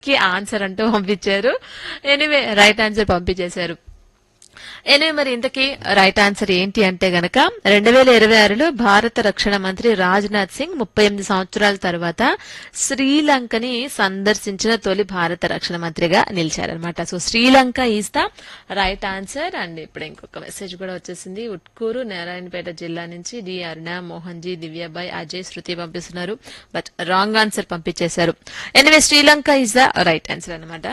కి ఆన్సర్ అంటూ పంపించారు ఎనీవే రైట్ ఆన్సర్ పంపించేశారు ఎనివే మరి ఇంతకీ రైట్ ఆన్సర్ ఏంటి అంటే గనక రెండు వేల ఇరవై ఆరులో భారత రక్షణ మంత్రి రాజ్నాథ్ సింగ్ ముప్పై ఎనిమిది సంవత్సరాల తర్వాత శ్రీలంకని సందర్శించిన తొలి భారత రక్షణ మంత్రిగా నిలిచారనమాట so Sri Lanka is the right answer and ఇప్పుడు ఇంకొక మెసేజ్ కూడా వచ్చేసింది ఉట్కూరు నారాయణపేట జిల్లా నుంచి డి అరుణ మోహన్ జీ దివ్యాబాయ్ అజయ్ శృతి పంపిస్తున్నారు బట్ రాంగ్ ఆన్సర్ పంపించేశారు anyway Sri Lanka is the right answer అన్నమాట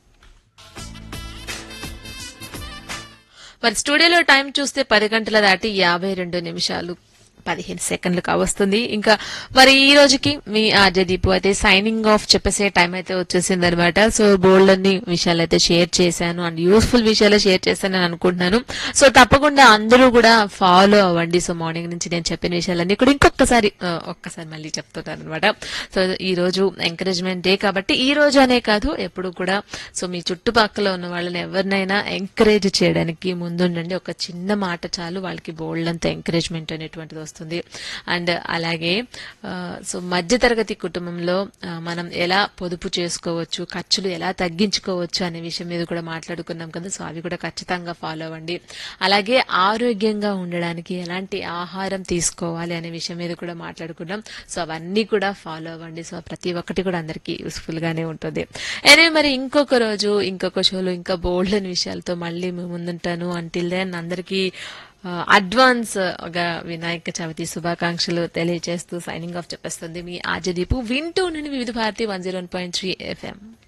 మరి స్టూడియోలో టైం చూస్తే పది గంటల దాటి యాభై రెండు నిమిషాలు పదిహేను సెకండ్లు కావస్తుంది ఇంకా మరి ఈ రోజుకి మీ ఆర్జే దీపు అయితే సైనింగ్ ఆఫ్ చెప్పేసే టైం అయితే వచ్చేసింది అనమాట సో బోల్డ్ అన్ని విషయాలు అయితే షేర్ చేశాను అండ్ యూస్ఫుల్ విషయాలు షేర్ చేశాను అని అనుకుంటున్నాను సో తప్పకుండా అందరూ కూడా ఫాలో అవ్వండి సో మార్నింగ్ నుంచి నేను చెప్పిన విషయాలన్నీ కూడా ఇంకొకసారి ఆ, ఒక్కసారి మళ్ళీ చెప్తున్నాను అనమాట సో ఈ రోజు ఎంకరేజ్మెంట్ డే కాబట్టి ఈ రోజు అనే కాదు ఎప్పుడు కూడా సో మీ చుట్టుపక్కల ఉన్న వాళ్ళని ఎవరినైనా ఎంకరేజ్ చేయడానికి ముందుండండి ఒక చిన్న మాట చాలు వాళ్ళకి బోల్డ్ అంత ఎంకరేజ్మెంట్ అనేటువంటిది వస్తుంది అండ్ అలాగే ఆ, సో మధ్యతరగతి కుటుంబంలో ఆ, మనం ఎలా పొదుపు చేసుకోవచ్చు ఖర్చులు ఎలా తగ్గించుకోవచ్చు అనే విషయం మీద కూడా మాట్లాడుకున్నాం కదా సో అవి కూడా ఖచ్చితంగా ఫాలో అవ్వండి అలాగే ఆరోగ్యంగా ఉండడానికి ఎలాంటి ఆహారం తీసుకోవాలి అనే విషయం మీద కూడా మాట్లాడుకున్నాం సో అవన్నీ కూడా ఫాలో అవ్వండి సో ప్రతి ఒక్కటి కూడా అందరికీ యూస్ఫుల్ గానే ఉంటుంది అనే మరి ఇంకొక రోజు ఇంకొక షోలో ఇంకా బోల్డ్ అని విషయాలతో మళ్ళీ మేము ముందుంటాను అంటిల్ దెన్ అందరికీ అడ్వాన్స్ గా వినాయక చవితి శుభాకాంక్షలు తెలియజేస్తూ సైనింగ్ ఆఫ్ చెప్పేస్తుంది మీ ఆజదీపు వింటూ నుండి Vividh Bharati one zero point three FM